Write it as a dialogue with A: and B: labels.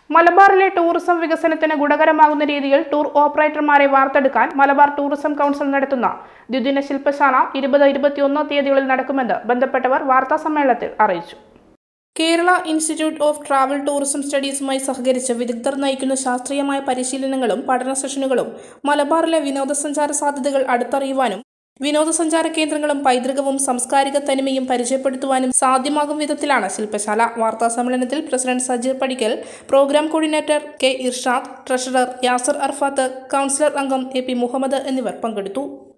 A: മലബാറിലെ ടൂറിസം വികസനത്തിന് ഗുണകരമാകുന്ന രീതിയിൽ ടൂർ ഓപ്പറേറ്റർമാരെ വാർത്തെടുക്കാൻ മലബാർ ടൂറിസം കൗൺസിൽ നടത്തുന്ന ദ്വിദിന ശില്പശാല ഇരുപത് ഇരുപത്തിയൊന്ന് തീയതികളിൽ നടക്കുമെന്ന് ബന്ധപ്പെട്ടവർ വാർത്താ സമ്മേളനത്തിൽ അറിയിച്ചു Kerala institute of travel tourism സ്റ്റഡീസുമായി സഹകരിച്ച് വിദഗ്ധർ നയിക്കുന്ന ശാസ്ത്രീയമായ പരിശീലനങ്ങളും പഠന സെഷനുകളും മലബാറിലെ വിനോദസഞ്ചാര സാധ്യതകൾ അടുത്തറിയുവാനും വിനോദസഞ്ചാര കേന്ദ്രങ്ങളും പൈതൃകവും സാംസ്കാരിക തനിമയും പരിചയപ്പെടുത്തുവാനും സാധ്യമാകും വിധത്തിലാണ് ശില്പശാല വാർത്താ സമ്മേളനത്തിൽ president Sajeer Padikkal program coordinator K Irshad treasurer Yasar Arafath councillor അംഗം എ പി മുഹമ്മദ് എന്നിവർ പങ്കെടുത്തു